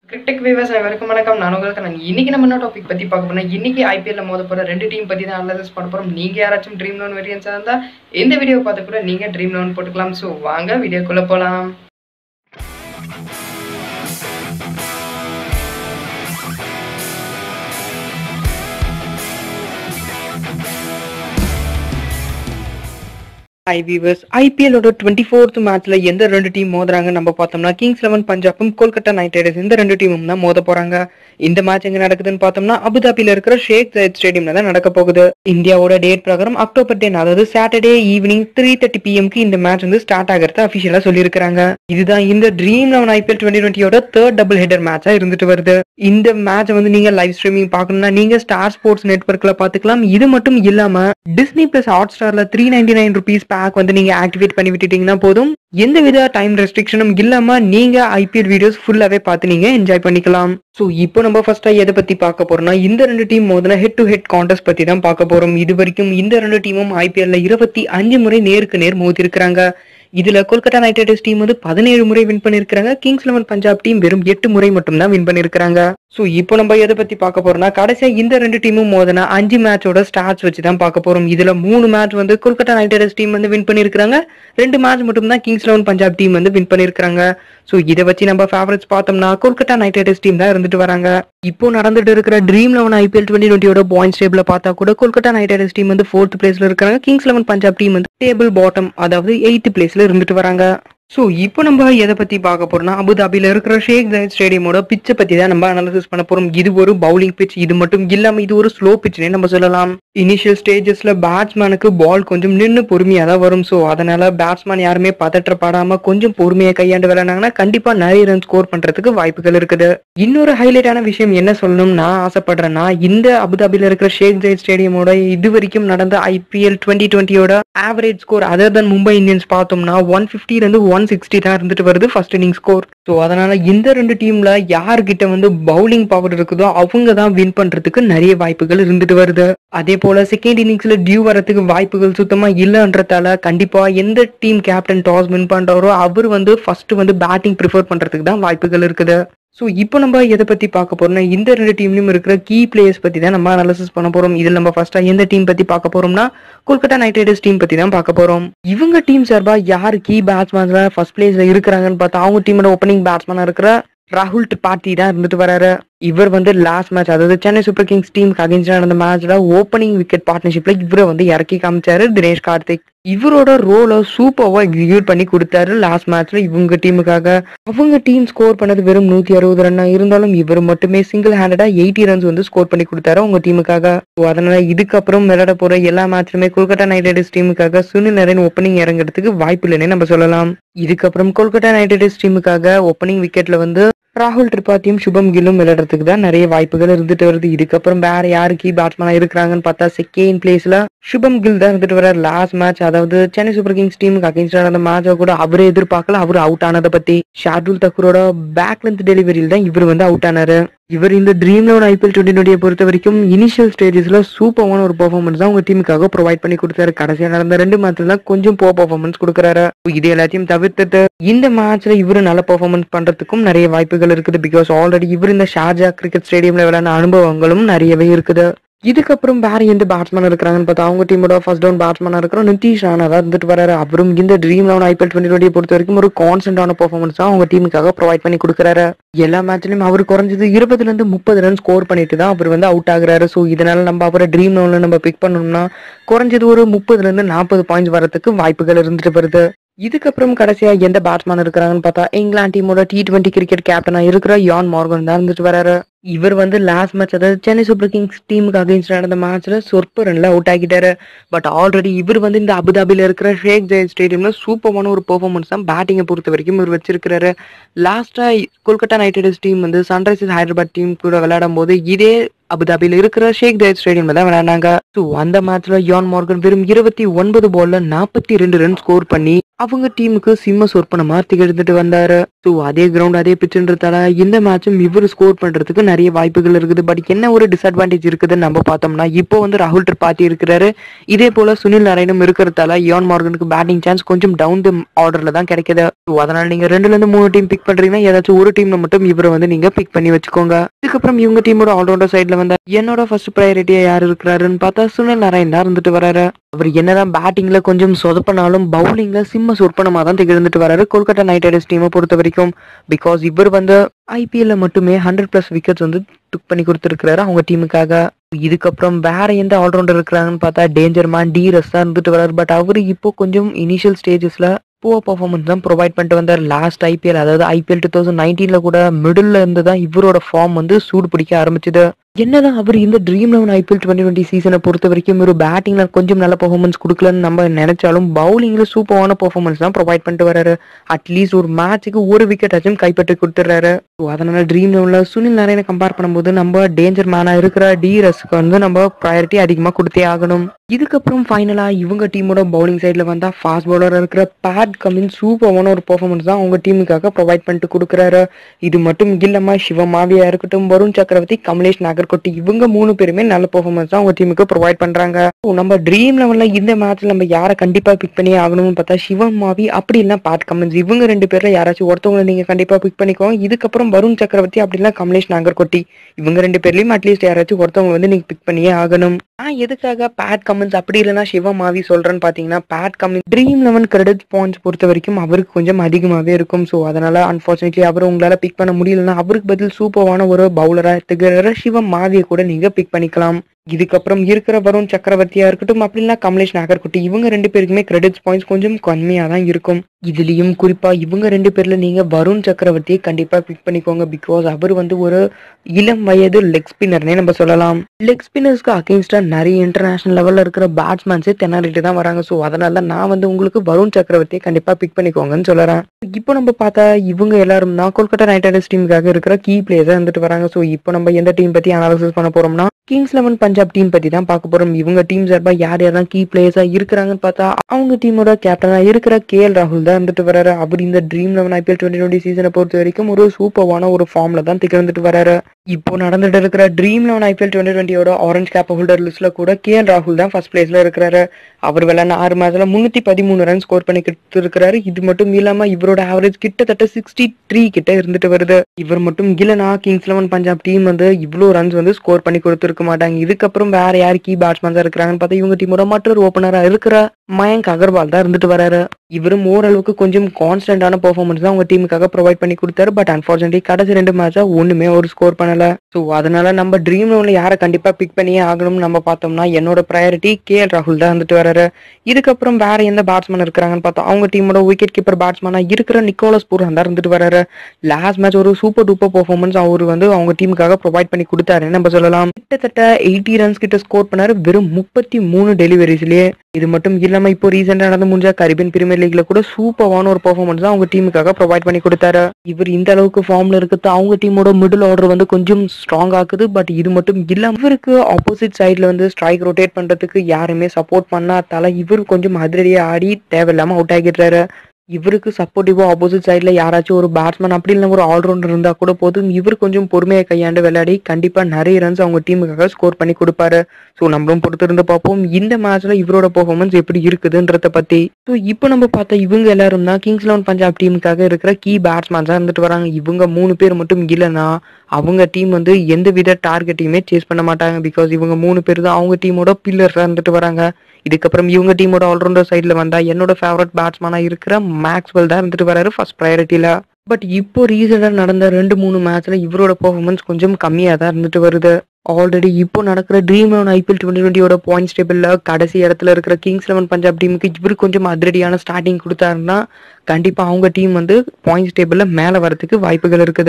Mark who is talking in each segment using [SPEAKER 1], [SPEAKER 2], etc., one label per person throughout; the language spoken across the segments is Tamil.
[SPEAKER 1] கிரிக்கெட் விவசாயம் வரைக்கும் வணக்கம் நான் உங்களுக்கு நான் இன்னைக்கு நம்ம என்ன டாபிக் பத்தி பார்க்க போறோம் இன்னைக்கு ஐபிஎல்ல மோத போற ரெண்டு டீம் பத்தி தான் அனலைஸ் பண்ண போறோம் நீங்க யாராச்சும் ட்ரீம் லோன் வேரியன்ஸா இருந்தா இந்த வீடியோ பார்த்து கூட நீங்க ட்ரீம் லோன் போட்டுக்கலாம் ஸோ வாங்க வீடியோக்குள்ள போலாம் ஹை வீவர்ஸ் ஐபிஎல்லோட டுவெண்ட்டி ஃபோர்த் மேட்ச்ல எந்த ரெண்டு டீம் மோதுறாங்க நம்ம பார்த்தோம்னா கிங்ஸ் லெவன் பஞ்சாப்பும் கொல்கத்தா நைட் ரைடர்ஸ் இந்த ரெண்டு டீமும் தான் மோத போறாங்க இந்த மேட்ச் எங்க நடக்குதுன்னு பார்த்தோம்னா அபுதாபில இருக்கிற ஷேக் ஜயத் ஸ்டேடியம்ல தான் நடக்க போகுது இந்தியாவோட டேட் பிரகாரம் அக்டோபர் டென் அதாவது சாட்டர்டே ஈவினிங் த்ரீ தேர்ட்டி பிஎம்க்கு இந்த மேட்ச் வந்து ஸ்டார்ட் ஆகிறத அபிஷியலா சொல்லியிருக்காங்க இதுதான் இந்த ட்ரீம் லெவன் ஐபிஎல் டுவெண்ட்டி டுவெண்ட்டியோட தேர்ட் டபுள் ஹெடர் மேட்சா இருந்துட்டு வருது இந்த மேட்ச் வந்து நீங்க லைவ் ஸ்ட்ரீமிங் பார்க்கணும்னா நீங்க ஸ்டார் ஸ்போர்ட்ஸ் நெட்ஒர்க்ல பாத்துக்கலாம் இது மட்டும் இல்லாம டிஸ்னி பிளஸ் ஹாட் ஸ்டார்ல three ninety nine rupees pack வந்து நீங்க ஆக்டிவேட் பண்ணி விட்டுட்டீங்கன்னா போதும் எந்த வித டைம் ரெஸ்ட்ரிக்ஷனும் இல்லாம நீங்க ஐபிஎல் வீடியோஸ் ஃபுல்லாவே பார்த்து நீங்க என்ஜாய் பண்ணிக்கலாம் ஸோ இப்போ நம்ம ஃபர்ஸ்டா எதை பத்தி பார்க்க போறோம்னா இந்த ரெண்டு டீம் மோதின ஹெட் டு ஹெட் கான்டெஸ்ட் பத்தி தான் பார்க்க போறோம் இது வரைக்கும் இந்த ரெண்டு டீமும் ஐபிஎல்ல இருபத்தி அஞ்சு முறை நேருக்கு நேர் மோதி இருக்கிறாங்க இதுல கொல்கத்தா நைட் ரைடர்ஸ் டீம் வந்து பதினேழு முறை வின் பண்ணிருக்காங்க கிங்ஸ் லெவன் பஞ்சாப் டீம் வெறும் எட்டு முறை மட்டும் தான் வின் பண்ணிருக்காங்க சோ இப்போ நம்ம எதை பத்தி பார்க்க போறோம்னா கடைசியா இந்த ரெண்டு டீமும் மோதின அஞ்சு மேட்சோட ஸ்டார்ட்ஸ் வச்சு தான் பார்க்க போறோம் இதுல மூணு மேட்ச் வந்து கொல்கத்தா நைட் ரைடர்ஸ் டீம் வந்து வின் பண்ணிருக்காங்க ரெண்டு மேட்ச் மட்டும் தான் கிங்ஸ் லெவன் பஞ்சாப் டீம் வந்து வின் பண்ணிருக்காங்க சோ இதை வச்சு நம்ம ஃபேவரட்ஸ் பார்த்தோம்னா கொல்கத்தா நைட் ரைடர்ஸ் டீம் தான் இருந்துட்டு வராங்க இப்போ நடந்துட்டு இருக்கிற ட்ரீம் லெவன் ஐபிஎல் டுவெண்ட்டி டுவெண்ட்டியோட பாயிண்ட்ஸ் டேபிள் பார்த்தா கூட கொல்கத்தா நைட் ரைடர்ஸ் டீம் வந்து ஃபோர்த் பிளேஸ்ல இருக்காங்க கிங்ஸ் லெவன் பஞ்சாப் டீம் வந்து டேபிள் பாட்டம் அதாவது எயித் பிளேஸ்ல இருந்துட்டு வராங்க ஸோ இப்போ நம்ம எதை பத்தி பார்க்க போறோம்னா அபுதாபில இருக்கிற ஷேக் ஜயத் ஸ்டேடியமோட பிச்சை பத்தி தான் நம்ம அனாலிசிஸ் பண்ண போறோம் இது ஒரு பவுலிங் பிச் இது மட்டும் இல்லாம இது ஒரு ஸ்லோ பிச்னே நம்ம சொல்லலாம் இனிஷியல் ஸ்டேஜஸ்ல பேட்ஸ்மேனுக்கு பால் கொஞ்சம் நின்று பொறுமையா தான் வரும் ஸோ அதனால பேட்ஸ்மேன் யாருமே பதற்றப்படாம கொஞ்சம் பொறுமையை கையாண்டு விளையாண்டாங்கன்னா கண்டிப்பா நிறைய ரன் ஸ்கோர் பண்றதுக்கு வாய்ப்புகள் இருக்குது இன்னொரு ஹைலைட்டான விஷயம் என்ன சொல்லணும் நான் ஆசைப்படுறேன்னா இந்த அபுதாபில இருக்கிற ஷேக் ஜெயிட் ஸ்டேடியமோட இது வரைக்கும் நடந்த ஐபிஎல் டுவெண்ட்டி டுவெண்ட்டியோட average score other than Mumbai Indians பார்த்தோம்னா ஒன் ஃபிஃப்டில இருந்து ஒன் சிக்ஸ்டி தான் இருந்துட்டு வருது ஃபர்ஸ்ட் இன்னிங் ஸ்கோர் ஸோ அதனால இந்த ரெண்டு டீம்ல யார்கிட்ட வந்து பவுலிங் பவர் இருக்குதோ அவங்க தான் வின் பண்றதுக்கு நிறைய வாய்ப்புகள் இருந்துட்டு வருது அதே போல செகண்ட் இன்னிங்ஸ்ல டியூ வரதுக்கு வாய்ப்புகள் சுத்தமா இல்லைன்றதால கண்டிப்பா எந்த டீம் கேப்டன் டாஸ் வின் பண்றாரோ அவர் வந்து ஃபர்ஸ்ட் வந்து பேட்டிங் ப்ரிஃபர் பண்றதுக்கு தான் வாய்ப்புகள் இருக்குது ஸோ இப்போ நம்ம எதை பத்தி பார்க்க போறோம்னா இந்த ரெண்டு டீம்லயும் இருக்கிற கீ பிளேயர்ஸ் பத்தி தான் நம்ம அனாலிசிஸ் பண்ண போறோம் இதில் நம்ம ஃபர்ஸ்டா எந்த டீம் பத்தி பார்க்க போறோம்னா கொல்கத்தா நைட் ரைடர்ஸ் டீம் பத்தி தான் பார்க்க போறோம் இவங்க டீம் சார்பா யார் கீ பேட்ஸ்மேன்ஸ்ல ஃபர்ஸ்ட் பிளேஸ்ல இருக்கிறாங்கன்னு பார்த்தா அவங்க டீமோட ஓப்பனிங் பேட்ஸ்மேனா இருக்கிற ராகுல் திரிபாட்டி தான் இருந்துட்டு வராரு இவர் வந்து லாஸ்ட் மேட்ச் அதாவது சென்னை சூப்பர் கிங்ஸ் டீமுக்கு அகேன்ஸ்ட் நடந்த மேட்ச்ல ஓப்பனிங் விக்கெட் பார்ட்னர்ஷிப்ல இவரை வந்து இறக்கி காமிச்சாரு தினேஷ் கார்த்திக் இவரோட ரோலை சூப்பர்வா எக்ஸிக்யூட் பண்ணி கொடுத்தாரு லாஸ்ட் மேட்ச்ல இவங்க டீமுக்காக அவங்க டீம் ஸ்கோர் பண்ணது வெறும் நூத்தி அறுபது ரன்னா இருந்தாலும் இவர் மட்டுமே சிங்கிள் ஹேண்டடா எயிட்டி ரன்ஸ் வந்து ஸ்கோர் பண்ணி கொடுத்தாரு அவங்க டீமுக்காக So, அதனால இதுக்கப்புறம் விளையாட போற எல்லா மேட்ச்லுமே கொல்கத்தா நைட் ரைடர்ஸ் டீமுக்காக சுனில் நரேன் ஓப்பனிங் இறங்குறதுக்கு வாய்ப்பு இல்லைன்னு நம்ம சொல்லலாம் இதுக்கப்புறம் கொல்கத்தா நைட் ரைடர்ஸ் டீமுக்காக ஓப்பனிங் விக்கெட்ல வந்து ராகுல் திரிபாத்தியும் சுபம் கில்லும் விளையாடுறதுக்கு தான் நிறைய வாய்ப்புகள் இருந்துட்டு வருது இதுக்கப்புறம் வேற யாருக்கு பேட்ஸ்மேனா இருக்கிறாங்கன்னு பார்த்தா செகண்ட் பிளேஸ்ல சுபம் கில் தான் இருந்துட்டு வர லாஸ்ட் மேட்ச் அதாவது சென்னை சூப்பர் கிங்ஸ் டீமுக்கு அகேன்ஸ்ட் நடந்த மேட்சை கூட அவரே எதிர்பார்க்கல அவர் அவுட் ஆனதை பத்தி ஷார்டுல் தக்கூரோட பேக் லென்த் டெலிவரியில் தான் இவர் வந்து அவுட் ஆனாரு இவர் இந்த ட்ரீம் லெவன் ஐபிஎல் டுவெண்ட்டி டுவெண்ட்டியை பொறுத்த வரைக்கும் இனிஷியல் ஸ்டேஜஸ்ல சூப்பரான ஒரு பெர்ஃபார்மன்ஸ் தான் உங்க டீமுக்காக ப்ரொவைட் பண்ணி கொடுத்தாரு கடைசியா நடந்த ரெண்டு மேட்ச்ல தான் கொஞ்சம் போ பெர்ஃபார்மன்ஸ் கொடுக்குறாரு இது எல்லாத்தையும் தவிர்த்துட்டு இந்த மேட்ச்ல இவரு நல்ல பெர்ஃபார்மன்ஸ் பண்றதுக்கும் நிறைய வாய்ப்புகள் இருக்குது பிகாஸ் ஆல்ரெடி இவர் இந்த ஷார்ஜா கிரிக்கெட் ஸ்டேடியம்ல விளையாடின அனுபவங்களும் நிறையவே இருக்குது இதுக்கப்புறம் வேற எந்த பேட்ஸ்மேன் இருக்கிறாங்கன்னு பார்த்தா அவங்க டீமோட ஃபர்ஸ்ட் டவுன் பேட்ஸ்மேனா இருக்கிற நிதிஷ் ராணா தான் இருந்துட்டு வராரு அவரும் இந்த dream eleven IPL twenty twenty பொறுத்த வரைக்கும் ஒரு கான்ஸ்டன்டான பெர்ஃபார்மன்ஸ் தான் அவங்க டீமுக்காக ப்ரொவைட் பண்ணி கொடுக்குறாரு எல்லா மேட்ச்லயும் அவர் குறைஞ்சது இருபதுல இருந்து முப்பது ரன் ஸ்கோர் பண்ணிட்டு தான் அவர் வந்து அவுட் ஆகுறாரு ஸோ இதனால நம்ம அவரை ட்ரீம் லெவன்ல நம்ம பிக் பண்ணோம்னா குறைஞ்சது ஒரு முப்பதுல இருந்து நாற்பது பாயிண்ட்ஸ் வரதுக்கு வாய்ப்புகள் இருந்துட்டு வருது இதுக்கப்புறம் கடைசியா எந்த பேட்ஸ்மேன் இருக்கிறாங்கன்னு பார்த்தா இங்கிலாந்து டீமோட டி டுவெண்ட்டி கிரிக்கெட் கேப்டனா இருக்கிற யான் மார்கன் தான் இருந்துட்டு வராரு இவர் வந்து லாஸ்ட் மேட்ச் அதாவது சென்னை சூப்பர் கிங்ஸ் டீமுக்கு அகேன்ஸ்ட் நடந்த மேட்ச்ல சொற்ப ரன்ல அவுட் ஆகிட்டாரு பட் ஆல்ரெடி இவர் வந்து இந்த அபுதாபில இருக்கிற ஷேக் ஜெயத் ஸ்டேடியம்ல சூப்பரான ஒரு பெர்ஃபார்மன்ஸ் தான் பேட்டிங்கை பொறுத்த வரைக்கும் இவர் வச்சிருக்கிறாரு லாஸ்டா கொல்கத்தா நைட் ரைடர்ஸ் டீம் வந்து சன்ரைசர்ஸ் ஹைதராபாத் டீம் கூட விளையாடும் போது இதே அபுதாபில இருக்கிற ஷேக் ஜெயத் ஸ்டேடியம்ல தான் விளையாண்டாங்க ஸோ அந்த மேட்ச்ல யான் மார்கன் வெறும் இருபத்தி ஒன்பது பால்ல நாற்பத்தி ரெண்டு ரன் ஸ்கோர் பண்ணி அவங்க டீமுக்கு சிம்ம சொற்பனமா திகழ்ந்துட்டு வந்தாரு ஸோ அதே கிரவுண்ட் அதே பிச்சுன்றதால இந்த மேட்சும் இவர் ஸ்கோர் பண்றதுக்கு நிறைய வாய்ப்புகள் இருக்குது பட் என்ன ஒரு டிஸ்அட்வான்டேஜ் இருக்குதுன்னு நம்ம பார்த்தோம்னா இப்போ வந்து ராகுல் திரிபாதி இருக்கிறாரு இதே போல சுனில் நாராயணும் இருக்கிறதால இயான் மார்கனுக்கு பேட்டிங் சான்ஸ் கொஞ்சம் டவுன் தி ஆர்டர்ல தான் கிடைக்குது ஸோ அதனால நீங்க ரெண்டுல இருந்து மூணு டீம் பிக் பண்றீங்கன்னா ஏதாச்சும் ஒரு டீம்ல மட்டும் இவரை வந்து நீங்க பிக் பண்ணி வச்சுக்கோங்க இதுக்கப்புறம் இவங்க டீமோட ஆல்ரவுண்டர் சைட்ல வந்து என்னோட ஃபர்ஸ்ட் ப்ரையாரிட்டியா யார் இருக்கிறாருன்னு பார்த்தா சுனில் நாராயண் தான் இருந்துட்டு வராரு அவர் என்னதான் பேட்டிங்ல கொஞ்சம் சொதப்பினாலும் பவுலிங்ல சிம்ம சொற்பனமா தான் திகழ்ந்துட்டு வராரு கொல்கத்தா நைட் ரைடர்ஸ் டீமை பொறுத்த வரைக்கும் பிகாஸ் இவர் வந்து ஐபிஎல்ல மட்டுமே ஹண்ட்ரட் பிளஸ் விக்கெட்ஸ் வந்து டுக் பண்ணி கொடுத்துருக்காரு அவங்க டீமுக்காக இதுக்கப்புறம் வேற எந்த ஆல்ரவுண்டர் இருக்கிறாங்கன்னு பார்த்தா டேஞ்சர் மேன் டி ரஸ் தான் இருந்துட்டு வராரு பட் அவரு இப்போ கொஞ்சம் இனிஷியல் ஸ்டேஜஸ்ல புவர் பர்ஃபார்மன்ஸ் தான் ப்ரொவைட் பண்ணிட்டு வந்தார் லாஸ்ட் ஐபிஎல் அதாவது ஐபிஎல் டூ தௌசண்ட் நைன்டீன்ல கூட மிடில் இருந்து தான் இவரோட ஃபார்ம் வந்து சூடு பிடிக்க ஆரம்பிச்சது என்னதான் அவர் இந்த dream eleven IPL twenty twenty சீசனை பொறுத்த வரைக்கும் ஒரு பேட்டிங்ல கொஞ்சம் நல்ல பெர்ஃபார்மன்ஸ் கொடுக்கலன்னு நம்ம நினைச்சாலும் பவுலிங்ல சூப்பரான பெர்ஃபார்மன்ஸ் தான் ப்ரொவைட் பண்ணிட்டு வராரு அட்லீஸ்ட் ஒரு மேட்சுக்கு ஒரு விக்கெட் ஆச்சும் கைப்பற்றி கொடுத்துறாரு So, அதனால ட்ரீம் லெவன்ல சுனில் நாராயண கம்பேர் பண்ணும்போது நம்ம டேஞ்சர் மேனா இருக்கிற டி ரஸ்க்கு வந்து நம்ம ப்ரையாரிட்டி அதிகமா கொடுத்தே ஆகணும் இதுக்கப்புறம் ஃபைனலா இவங்க டீமோட பவுலிங் சைட்ல வந்தா ஃபாஸ்ட் பவுலர் இருக்கிற பேட் கமின் சூப்பரான ஒரு பெர்ஃபார்மன்ஸ் தான் அவங்க டீமுக்காக ப்ரொவைட் பண்ணிட்டு கொடுக்குறாரு இது மட்டும் இல்லாம சிவமாவியா இருக்கட்டும் வருண் சக்கரவர்த்தி கமலேஷ் நாகர்கோட்டி இவங்க மூணு பேருமே நல்ல பெர்ஃபார்மன்ஸ் தான் அவங்க டீமுக்கு ப்ரொவைட் பண்றாங்க So, நம்ம ட்ரீம் லெவல்ல இந்த மேட்ச்ல நம்ம யாரை கண்டிப்பா பிக் பண்ணி ஆகணும்னு பார்த்தா சிவம் மாவி அப்படி இல்லைன்னா பேட் கமின்ஸ் இவங்க ரெண்டு பேர்ல யாராச்சும் ஒருத்தவங்களை நீங்க கண்டிப்பா பிக் பண்ணிக்கோங்க இதுக்கப்புறம் வருண் சக்கரவர்த்தி அப்படி இல்லைன்னா கமலேஷ் நாகர்கோட்டி இவங்க ரெண்டு பேர்லயும் அட்லீஸ்ட் யாராச்சும் ஒருத்தவங்க வந்து நீங்க பிக் பண்ணியே ஆகணும் ஆஹ் எதுக்காக பேட் கமின்ஸ் அப்படி இல்லைன்னா சிவ மாவி சொல்றேன்னு பாத்தீங்கன்னா Pat Cummins dream eleven credit points பொறுத்த வரைக்கும் அவருக்கு கொஞ்சம் அதிகமாவே இருக்கும் ஸோ அதனால அன்பார்ச்சுனேட்லி அவர் உங்களால பிக் பண்ண முடியலன்னா அவருக்கு பதில் சூப்பரான ஒரு பவுலரா திகழ சிவ மாவியை கூட நீங்க பிக் பண்ணிக்கலாம் இதுக்கப்புறம் இருக்கிற வருண் சக்கரவர்த்தியா இருக்கட்டும் அப்படின்னா கமலேஷ் நாகர்குட்டி இவங்க ரெண்டு பேருக்குமே கிரெடிட்ஸ் பாயிண்ட்ஸ் கொஞ்சம் கம்மியா தான் இருக்கும் இதுலயும் குறிப்பா இவங்க ரெண்டு பேர்ல நீங்க வருண் சக்கரவர்த்தியை கண்டிப்பா பிக் பண்ணிக்கோங்க பிகாஸ் அவர் வந்து ஒரு இளம் வயது லெக் ஸ்பின்னர்னே நம்ம சொல்லலாம் லெக் ஸ்பின்னர்ஸ்க்கு அகேன்ஸ்டா நிறைய இன்டர்நேஷனல் லெவல்ல இருக்கிற பேட்ஸ்மேன்ஸே திணறிட்டு தான் வராங்க ஸோ அதனால தான் நான் வந்து உங்களுக்கு வருண் சக்கரவர்த்தியை கண்டிப்பா பிக் பண்ணிக்கோங்கன்னு சொல்றேன் இப்போ நம்ம பார்த்தா இவங்க எல்லாரும் தான் கொல்கத்தா நைட் ரைடர்ஸ் டீமுக்காக இருக்கிற கீ பிளேயர்ஸா இருந்துட்டு வராங்க ஸோ இப்போ நம்ம எந்த டீம் பத்தி அனாலிசிஸ் பண்ண போறோம்னா கிங்ஸ் லெவன் பஞ்சாப் டீம் பத்தி தான் பார்க்க போறோம் இவங்க டீம் சார்பா யார் யாரெல்லாம் கீ பிளேயர்ஸா இருக்கிறாங்கன்னு பார்த்தா அவங்க டீமோட கேப்டனா இருக்கிற கே எல் ராகுல் தான் இருந்துட்டு வராரு அவர் இந்த dream eleven IPL twenty twenty சீசனை பொறுத்த வரைக்கும் ஒரு சூப்பரான ஒரு ஃபார்ம்ல தான் திகழ்ந்துட்டு வராரு இப்போ நடந்துட்டு இருக்கிற ட்ரீம் லெவன் ஐபிஎல் டுவெண்ட்டி டுவெண்ட்டியோட ஆரஞ்ச் கேப் ஹோல்டர் லிஸ்ட்ல கூட கே எல் ராகுல் தான் ஃபர்ஸ்ட் பிளேஸ்ல இருக்கிறாரு அவர் விளையாடின ஆறு மேட்ச்ல முன்னூத்தி பதிமூணு ரன் ஸ்கோர் பண்ணி இருக்கிறாரு இது மட்டும் இல்லாம இவரோட ஆவரேஜ் கிட்டத்தட்ட சிக்ஸ்டி த்ரீ கிட்ட இருந்துட்டு வருது இவர் மட்டும் இல்லனா கிங்ஸ் லெவன் பஞ்சாப் டீம் வந்து இவ்வளவு ரன்ஸ் வந்து ஸ்கோர் பண்ணி கொடுத்துருக்க மாட்டாங்க இதுக்கப்புறம் வேற யார் கீ பேட்ஸ்மேன்ஸா இருக்கிறாங்கன்னு பார்த்தா இவங்க டீமோட மற்றொரு ஓப்பனரா இருக்கிற மயங்க் அகர்வால் தான் இருந்துட்டு வராரு இவரும் ஓரளவுக்கு கொஞ்சம் கான்ஸ்டன்டான பெர்ஃபார்மன்ஸ் தான் உங்க டீமுக்காக ப்ரொவைட் பண்ணி கொடுத்தாரு பட் அன்பார்ச்சுனேட்லி கடைசி ரெண்டு மேட்சா ஒண்ணுமே ஒரு ஸ்கோர் பண்ணல ஸோ அதனால நம்ம ட்ரீம் லெவன்ல யாரை கண்டிப்பா பிக் பண்ணியே ஆகணும்னு நம்ம பார்த்தோம்னா என்னோட ப்ரையாரிட்டி கே எல் ராகுல் தான் வந்துட்டு வராரு இதுக்கப்புறம் வேற எந்த பேட்ஸ்மேன் இருக்கிறாங்கன்னு பார்த்தா அவங்க டீமோட விக்கெட் கீப்பர் பேட்ஸ்மேனா இருக்கிற நிக்கோலஸ் பூரன் தான் இருந்துட்டு வராரு லாஸ்ட் மேட்ச் ஒரு சூப்பர் டூப்பர் பெர்ஃபார்மன்ஸ் அவர் வந்து அவங்க டீமுக்காக ப்ரொவைட் பண்ணி கொடுத்தாருன்னு நம்ம சொல்லலாம் கிட்டத்தட்ட எயிட்டி ரன்ஸ் கிட்ட ஸ்கோர் பண்ணாரு வெறும் முப்பத்தி மூணு டெலிவரிஸ்லயே இது மட்டும் இல்லாம இப்போ ரீசெண்டா நடந்து முடிஞ்ச கரிபியன் பிரீமியர் லீக்ல கூட சூப்பரான ஒரு பெர்ஃபார்மன்ஸ் தான் அவங்க டீமுக்காக ப்ரொவைட் பண்ணி கொடுத்தாரு இவர் இந்த அளவுக்கு ஃபார்ம்ல இருக்கிறது அவங்க டீமோட மிடில் ஆர்டர் வந்து கொஞ்சம் ஸ்ட்ராங் ஆகுது பட் இது மட்டும் இல்லாம இவருக்கு ஆப்போசிட் சைட்ல வந்து ஸ்ட்ரைக் ரொட்டேட் பண்றதுக்கு யாருமே சப்போர்ட் பண்ணாதால இவர் கொஞ்சம் அதிரடியா ஆடி தேவையில்லாம அவுட் ஆகிடுறாரு இவருக்கு சப்போர்ட்டிவா ஆப்போசிட் சைட்ல யாராச்சும் ஒரு பேட்ஸ்மேன் அப்படி இல்லை ஒரு ஆல்ரவுண்டர் இருந்தா கூட போதும் இவர் கொஞ்சம் பொறுமையை கையாண்டு விளையாடி கண்டிப்பா நிறைய ரன்ஸ் அவங்க டீமுக்காக ஸ்கோர் பண்ணி கொடுப்பாரு ஸோ நம்மளும் பொறுத்திருந்து பார்ப்போம் இந்த மேட்ச்ல இவரோட பெர்ஃபார்மன்ஸ் எப்படி இருக்குதுன்றத பத்தி ஸோ இப்போ நம்ம பார்த்தா இவங்க எல்லாரும் தான் கிங்ஸ் லெவன் பஞ்சாப் டீமுக்காக இருக்கிற கீ பேட்ஸ்மேன்ஸா இருந்துட்டு வராங்க இவங்க மூணு பேர் மட்டும் இல்லைன்னா அவங்க டீம் வந்து எந்த வித டார்கெட்டையுமே சேஸ் பண்ண மாட்டாங்க பிகாஸ் இவங்க மூணு பேர் தான் அவங்க டீமோட பில்லர்ஸா இருந்துட்டு வராங்க இதுக்கப்புறம் இவங்க டீமோட ஆல்ரவுண்டர் சைட்ல வந்தா என்னோட ஃபேவரட் பேட்ஸ்மேனா இருக்கிற மேக்ஸ்வெல் தான் இருந்துட்டு வராரு ஃபர்ஸ்ட் ப்ரையாரிட்டியில பட் இப்போ ரீசெண்டாக நடந்த ரெண்டு மூணு மேட்ச்ல இவரோட பெர்ஃபார்மன்ஸ் கொஞ்சம் கம்மியாக தான் இருந்துட்டு வருது ஆல்ரெடி இப்போ நடக்கிற ட்ரீம் லெவன் ஐபிஎல் டுவெண்ட்டி டுவெண்ட்டியோட பாயிண்ட்ஸ் டேபிளில் கடைசி இடத்துல இருக்கிற கிங்ஸ் லெவன் பஞ்சாப் டீமுக்கு இவரு கொஞ்சம் அதிரடியான ஸ்டார்டிங் கொடுத்தாருன்னா கண்டிப்பாக அவங்க டீம் வந்து பாயிண்ட்ஸ் டேபிளில் மேலே வரதுக்கு வாய்ப்புகள் இருக்குது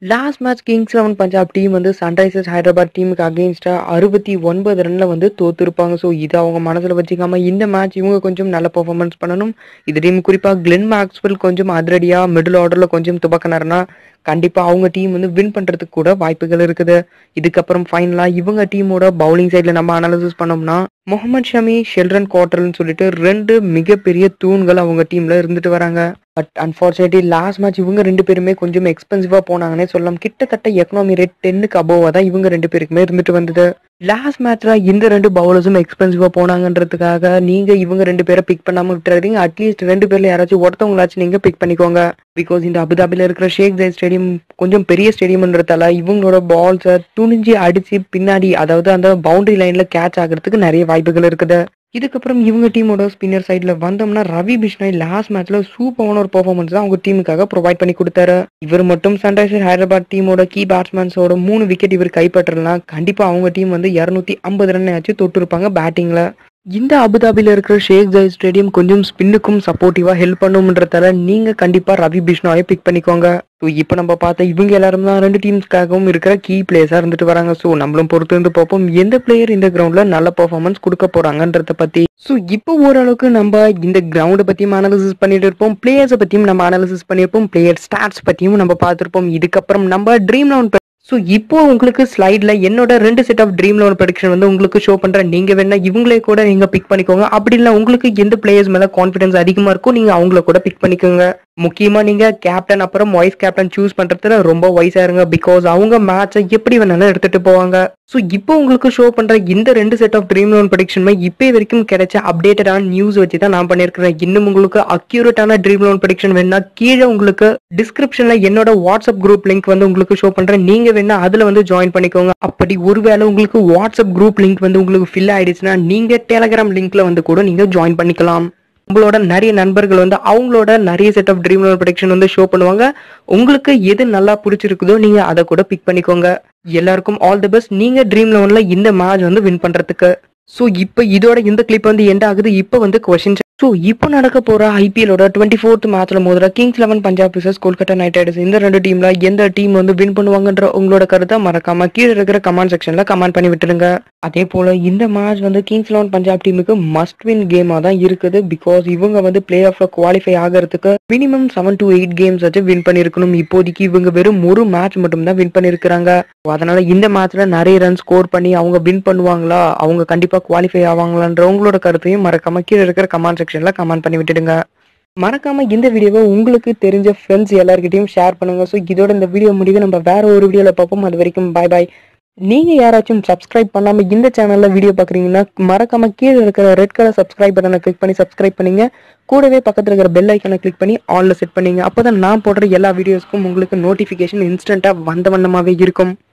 [SPEAKER 1] last match kings eleven Punjab team வந்து சன்ரைசர்ஸ் ஹைதராபாத் டீமுக்கு அகெயின்ஸ்டா அறுபத்தி ஒன்பது ரன்ல வந்து தோத்துருப்பாங்க ஸோ இதை அவங்க மனசுல வச்சுக்காம இந்த மேட்ச் இவங்க கொஞ்சம் நல்ல பெர்ஃபார்மன்ஸ் பண்ணணும் இது டீம் குறிப்பா கிளென் மேக்ஸ்வெல் கொஞ்சம் அதிரடியா மிடில் ஆர்டர்ல கொஞ்சம் துபக்கினாருன்னா கண்டிப்பா அவங்க டீம் வந்து வின் பண்றதுக்கு கூட வாய்ப்புகள் இருக்குது இதுக்கப்புறம் ஃபைனலா இவங்க டீமோட பவுலிங் சைட்ல நம்ம அனாலிசிஸ் பண்ணோம்னா முகமது ஷமி ஷெல்ரன் குவார்டர்னு சொல்லிட்டு ரெண்டு மிகப்பெரிய தூண்கள் அவங்க டீம்ல இருந்துட்டு வராங்க பட் அன்பார்ச்சுனேட்லி லாஸ்ட் மேட்ச் இவங்க ரெண்டு பேருமே கொஞ்சம் எக்ஸ்பென்சிவா போனாங்கன்னே சொல்லலாம் கிட்டத்தட்ட எக்கனாமி ரேட் டென்னுக்கு அபோவா தான் இவங்க ரெண்டு பேருக்குமே இருந்துட்டு வந்தது லாஸ்ட் மேட்ச்ல இந்த ரெண்டு பவுலர்ஸும் எக்ஸ்பென்சிவா போனாங்கன்றதுக்காக நீங்க இவங்க ரெண்டு பேரை பிக் பண்ணாம விட்டுறாதீங்க அட்லீஸ்ட் ரெண்டு பேர்ல யாராச்சும் ஒருத்தவங்களாச்சும் நீங்க பிக் பண்ணிக்கோங்க பிகாஸ் இந்த அபுதாபில இருக்கிற ஷேக் ஜெய் ஸ்டேடியம் கொஞ்சம் பெரிய ஸ்டேடியம்ன்றதால இவங்களோட பால்ஸை துணிஞ்சு அடிச்சு பின்னாடி அதாவது அந்த பவுண்டரி லைன்ல கேட்ச் ஆகிறதுக்கு நிறைய வாய்ப்புகள் இருக்குது இதுக்கப்புறம் இவங்க டீமோட ஸ்பின்னர் சைடில் வந்தோம்னா ரவி பிஷ்னாய் லாஸ்ட் மேட்ச்ல சூப்பரான ஒரு பெர்ஃபார்மன்ஸ் தான் அவங்க டீமுக்காக ப்ரொவைட் பண்ணி கொடுத்தாரு இவர் மட்டும் சன்ரைசர் ஹைதராபாத் டீமோட கீ பேட்ஸ்மேன்ஸோட மூணு விக்கெட் இவர் கைப்பற்றலாம் கண்டிப்பா அவங்க டீம் வந்து இரநூத்தி ஐம்பது ரன் ஆச்சு தொட்டிருப்பாங்க பேட்டிங்ல இந்த அபுதாபில இருக்கிற ஷேக் ஜாய் ஸ்டேடியம் கொஞ்சம் ஸ்பின்னுக்கும் சப்போர்ட்டிவா ஹெல்ப் பண்ணும்ன்றதால நீங்க கண்டிப்பா ரவி பிஷ்னாயை பிக் பண்ணிக்கோங்க ஸோ இப்போ நம்ம பார்த்த இவங்க எல்லாரும் தான் ரெண்டு டீம்ஸ்க்காகவும் இருக்கிற கீ பிளேயர்ஸா இருந்துட்டு வராங்க ஸோ நம்மளும் பொறுத்து இருந்து பார்ப்போம் எந்த பிளேயர் இந்த கிரவுண்ட்ல நல்ல பெர்ஃபார்மன்ஸ் கொடுக்க போறாங்கன்றத பத்தி ஸோ இப்போ ஓரளவுக்கு நம்ம இந்த கிரவுண்டை பத்தியும் அனாலிசிஸ் பண்ணிட்டு இருப்போம் பிளேயர்ஸை பத்தியும் நம்ம அனாலிசிஸ் பண்ணியிருப்போம் பிளேயர் ஸ்டாட்ஸ் பத்தியும் நம்ம பார்த்திருப்போம் இதுக்கப்புறம் நம்ம ட்ரீம் லவுன் ஸோ இப்போ உங்களுக்கு ஸ்லைட்ல என்னோட ரெண்டு set of dream eleven prediction வந்து உங்களுக்கு ஷோ பண்றேன் நீங்க வேணா இவங்களே கூட நீங்க பிக் பண்ணிக்கோங்க அப்படி இல்லை உங்களுக்கு எந்த பிளேயர்ஸ் மேல கான்ஃபிடன்ஸ் அதிகமா இருக்கோ நீங்க அவங்கள கூட பிக் பண்ணிக்கோங்க முக்கியமா நீங்க கேப்டன் அப்புறம் வைஸ் கேப்டன் சூஸ் பண்றதுல ரொம்ப வயசா இருங்க பிகாஸ் அவங்க மேட்சை எப்படி வேணாலும் எடுத்துட்டு போவாங்க ஸோ இப்போ உங்களுக்கு ஷோ பண்ற இந்த ரெண்டு செட் ஆஃப் ட்ரீம் லோன் ப்ரடிக்ஷனுமே இப்போ வரைக்கும் கிடைச்ச அப்டேட்டடான நியூஸ் வச்சு தான் நான் பண்ணியிருக்கிறேன் இன்னும் உங்களுக்கு அக்யூரேட்டான ட்ரீம் லோன் ப்ரடிக்ஷன் வேணா கீழே உங்களுக்கு டிஸ்கிரிப்ஷன்ல என்னோட வாட்ஸ்அப் குரூப் லிங்க் வந்து உங்களுக்கு ஷோ பண்றேன் நீங்க வேணா அதுல வந்து ஜாயின் பண்ணிக்கோங்க அப்படி ஒருவேளை உங்களுக்கு வாட்ஸ்அப் குரூப் லிங்க் வந்து உங்களுக்கு ஃபில் ஆயிடுச்சுன்னா நீங்க டெலகிராம் லிங்க்ல வந்து கூட நீங்க ஜாயின் பண்ணிக்கலாம் உங்களோட நிறைய நண்பர்கள் வந்து அவங்களோட நிறைய set of dream eleven production வந்து ஷோ பண்ணுவாங்க உங்களுக்கு எது நல்லா பிடிச்சிருக்குதோ நீங்க அதை கூட பிக் பண்ணிக்கோங்க எல்லாருக்கும் ஆல் தி பெஸ்ட் நீங்க ட்ரீம் லோன்ல இந்த மேட்ச் வந்து வின் பண்றதுக்கு ஸோ இப்போ இதோட இந்த கிளிப் வந்து எண்ட் ஆகுது இப்போ வந்து கொஸ்டின் ஸோ இப்போ நடக்க போற ஐபிஎலோட டுவெண்ட்டி ஃபோர்த் மேட்ச்ல மோதுற kings eleven Punjab versus Kolkata night Riders இந்த ரெண்டு டீம்ல எந்த டீம் வந்து வின் பண்ணுவாங்கன்ற உங்களோட கருத்தை மறக்காம கீழே இருக்கிற கமெண்ட் செக்ஷன்ல கமெண்ட் பண்ணி விட்டுருங்க அதே போல இந்த மேட்ச் வந்து கிங்ஸ் லெவன் பஞ்சாப் டீமுக்கு மஸ்ட் வின் கேமா தான் இருக்குது பிகாஸ் இவங்க வந்து பிளே ஆஃப்ல குவாலிஃபை ஆகிறதுக்கு minimum seven to eight games வச்சு வின் பண்ணிருக்கணும் இப்போதைக்கு இவங்க வெறும் ஒரு மேட்ச் மட்டும் தான் வின் பண்ணிருக்காங்க அதனால இந்த மேட்ச்ல நிறைய ரன் ஸ்கோர் பண்ணி அவங்க வின் பண்ணுவாங்களா அவங்க கண்டிப்பா குவாலிஃபை ஆவாங்களான்ற உங்களோட கருத்தையும் மறக்காம கீழே இருக்கிற கமெண்ட் செக்ஷன்ல கமெண்ட் பண்ணி விட்டுடுங்க மறக்காம இந்த வீடியோவை உங்களுக்கு தெரிஞ்ச ஃப்ரெண்ட்ஸ் எல்லார்கிட்டயும் ஷேர் பண்ணுங்க ஸோ இதோட இந்த வீடியோ முடிவு நம்ம வேற ஒரு வீடியோல பார்ப்போம் அது வரைக்கும் பாய் பாய் நீங்க யாராச்சும் சப்ஸ்கிரைப் பண்ணாம இந்த சேனல்ல வீடியோ பாக்குறீங்கன்னா மறக்காம கீழே இருக்கிற ரெட் கலர் சப்ஸ்கிரைப் பட்டனை கிளிக் பண்ணி சப்ஸ்கிரைப் பண்ணீங்க கூடவே பக்கத்துல இருக்கிற பெல் ஐக்கனை கிளிக் பண்ணி ஆல்ல செட் பண்ணீங்க அப்பதான் நான் போடுற எல்லா வீடியோஸ்க்கும் உங்களுக்கு நோட்டிபிகேஷன் இன்ஸ்டன்டா வந்த வண்ணமாவே இருக்கும்